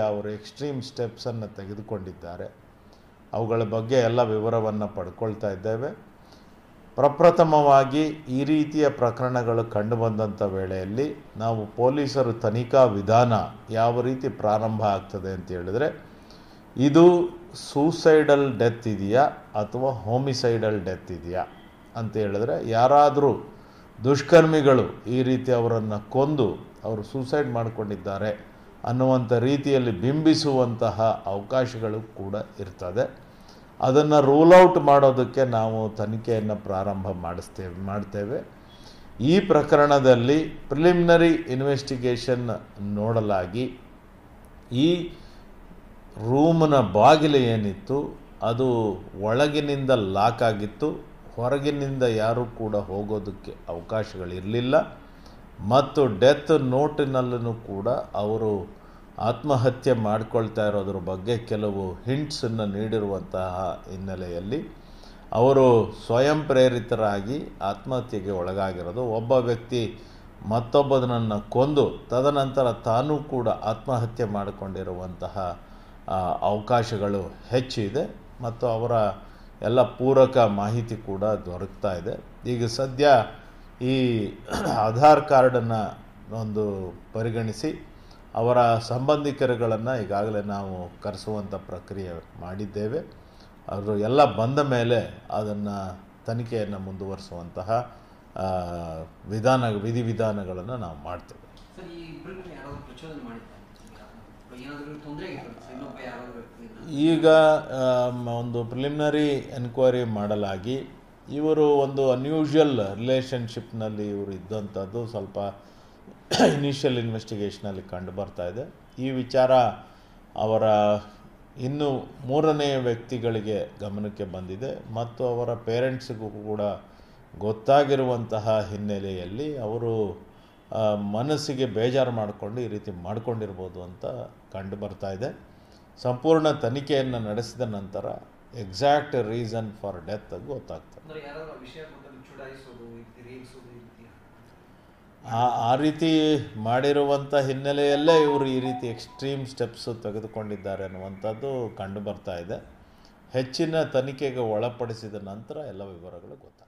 ಅವರು ಎಕ್ಸ್ಟ್ರೀಮ್ ಸ್ಟೆಪ್ಸನ್ನು ತೆಗೆದುಕೊಂಡಿದ್ದಾರೆ ಅವುಗಳ ಬಗ್ಗೆ ಎಲ್ಲ ವಿವರವನ್ನು ಪಡ್ಕೊಳ್ತಾ ಇದ್ದೇವೆ ಪ್ರಪ್ರಥಮವಾಗಿ ಈ ರೀತಿಯ ಪ್ರಕರಣಗಳು ಕಂಡುಬಂದಂಥ ವೇಳೆಯಲ್ಲಿ ನಾವು ಪೊಲೀಸರು ತನಿಖಾ ವಿಧಾನ ಯಾವ ರೀತಿ ಪ್ರಾರಂಭ ಆಗ್ತದೆ ಅಂತ ಹೇಳಿದ್ರೆ ಇದು ಸೂಸೈಡಲ್ ಡೆತ್ ಇದೆಯಾ ಅಥವಾ ಹೋಮಿಸೈಡಲ್ ಡೆತ್ ಇದೆಯಾ ಅಂತ ಹೇಳಿದ್ರೆ ಯಾರಾದರೂ ದುಷ್ಕರ್ಮಿಗಳು ಈ ರೀತಿ ಅವರನ್ನು ಕೊಂದು ಅವರು ಸೂಸೈಡ್ ಮಾಡಿಕೊಂಡಿದ್ದಾರೆ ಅನ್ನುವಂಥ ರೀತಿಯಲ್ಲಿ ಬಿಂಬಿಸುವಂತಹ ಅವಕಾಶಗಳು ಕೂಡ ಇರ್ತದೆ ಅದನ್ನು ರೂಲ್ ಔಟ್ ಮಾಡೋದಕ್ಕೆ ನಾವು ತನಿಖೆಯನ್ನು ಪ್ರಾರಂಭ ಮಾಡಿಸ್ತೇವೆ ಮಾಡ್ತೇವೆ ಈ ಪ್ರಕರಣದಲ್ಲಿ ಪ್ರಿಲಿಮಿನರಿ ಇನ್ವೆಸ್ಟಿಗೇಷನ್ ನೋಡಲಾಗಿ ಈ ರೂಮ್ನ ಬಾಗಿಲು ಏನಿತ್ತು ಅದು ಒಳಗಿನಿಂದ ಲಾಕ್ ಆಗಿತ್ತು ಹೊರಗಿನಿಂದ ಯಾರೂ ಕೂಡ ಹೋಗೋದಕ್ಕೆ ಅವಕಾಶಗಳಿರಲಿಲ್ಲ ಮತ್ತು ಡೆತ್ ನೋಟಿನಲ್ಲೂ ಕೂಡ ಅವರು ಆತ್ಮಹತ್ಯೆ ಮಾಡಿಕೊಳ್ತಾ ಇರೋದ್ರ ಬಗ್ಗೆ ಕೆಲವು ಹಿಂಟ್ಸನ್ನು ನೀಡಿರುವಂತಹ ಹಿನ್ನೆಲೆಯಲ್ಲಿ ಅವರು ಸ್ವಯಂ ಪ್ರೇರಿತರಾಗಿ ಆತ್ಮಹತ್ಯೆಗೆ ಒಳಗಾಗಿರೋದು ಒಬ್ಬ ವ್ಯಕ್ತಿ ಮತ್ತೊಬ್ಬನನ್ನು ಕೊಂದು ತದನಂತರ ತಾನೂ ಕೂಡ ಆತ್ಮಹತ್ಯೆ ಮಾಡಿಕೊಂಡಿರುವಂತಹ ಆ, ಅವಕಾಶಗಳು ಹೆಚ್ಚಿದೆ ಮತ್ತು ಅವರ ಎಲ್ಲ ಪೂರಕ ಮಾಹಿತಿ ಕೂಡ ದೊರಕ್ತಾ ಇದೆ ಈಗ ಸದ್ಯ ಈ ಆಧಾರ್ ಕಾರ್ಡನ್ನು ಒಂದು ಪರಿಗಣಿಸಿ ಅವರ ಸಂಬಂಧಿಕರುಗಳನ್ನು ಈಗಾಗಲೇ ನಾವು ಕರೆಸುವಂಥ ಪ್ರಕ್ರಿಯೆ ಮಾಡಿದ್ದೇವೆ ಅವರು ಎಲ್ಲ ಬಂದ ಮೇಲೆ ಅದನ್ನು ತನಿಖೆಯನ್ನು ಮುಂದುವರಿಸುವಂತಹ ಆ, ವಿಧಾನ ವಿಧಿವಿಧಾನಗಳನ್ನು ನಾವು ಮಾಡ್ತೇವೆ ಸರ್ ಈ ಇಬ್ಬರನ್ನ ಯಾರಾದ್ರೂ ಪ್ರಚೋದನೆ ಮಾಡಿದ್ದಾರೆ ಏನಾದರೂ ತೊಂದರೆ ಆಗಿತ್ತು ಸರ್ ಇನ್ನೊಬ್ಬ ಯಾರಾದ್ರೂ ವ್ಯಕ್ತಿಯಿಂದ ಈಗ ಆಮ್, ಒಂದು ಪ್ರಿಲಿಮಿನರಿ ಎನ್ಕ್ವೈರಿ ಮಾಡಲಾಗಿ ಇವರು ಒಂದು ಅನ್ಯೂಷುವಲ್ ರಿಲೇಷನ್ಶಿಪ್ನಲ್ಲಿ ಇವರು ಇದ್ದಂಥದ್ದು ಸ್ವಲ್ಪ ಇನಿಷಿಯಲ್ ಇನ್ವೆಸ್ಟಿಗೇಷನಲ್ಲಿ ಕಂಡು ಬರ್ತಾ ಇದೆ ಈ ವಿಚಾರ ಅವರ ಇನ್ನು ಮೂರನೇ ವ್ಯಕ್ತಿಗಳಿಗೆ ಗಮನಕ್ಕೆ ಬಂದಿದೆ ಮತ್ತು ಅವರ ಪೇರೆಂಟ್ಸಿಗೂ ಕೂಡ ಗೊತ್ತಾಗಿರುವಂತಹ ಹಿನ್ನೆಲೆಯಲ್ಲಿ ಅವರು ಆ, ಮನಸ್ಸಿಗೆ ಬೇಜಾರು ಮಾಡಿಕೊಂಡು ಈ ರೀತಿ ಮಾಡ್ಕೊಂಡಿರ್ಬೋದು ಅಂತ ಕಂಡು ಬರ್ತಾ ಇದೆ ಸಂಪೂರ್ಣ ತನಿಖೆಯನ್ನು ನಡೆಸಿದ ನಂತರ ಎಕ್ಸಾಕ್ಟ್ ರೀಸನ್ ಫಾರ್ ಡೆತ್ ಗೊತ್ತಾಗ್ತದೆ ಅಂದ್ರೆ ಯಾರಾದ್ರೂ ಆ ವಿಷಯ ಗೊತ್ತಾಗಿ ಚುಡಾಯಿಸೋದು ಈ ರೀತಿ ರೇಗಿಸೋದು ಈ ರೀತಿ ಆ ಆ ರೀತಿ ಮಾಡಿರುವಂಥ ಹಿನ್ನೆಲೆಯಲ್ಲೇ ಇವರು ಈ ರೀತಿ ಎಕ್ಸ್ಟ್ರೀಮ್ ಸ್ಟೆಪ್ಸು ತೆಗೆದುಕೊಂಡಿದ್ದಾರೆ ಅನ್ನುವಂಥದ್ದು ಕಂಡು ಬರ್ತಾ ಇದೆ ಹೆಚ್ಚಿನ ತನಿಖೆಗೆ ಒಳಪಡಿಸಿದ ನಂತರ ಎಲ್ಲ ವಿವರಗಳು ಗೊತ್ತಾಗ್ತದೆ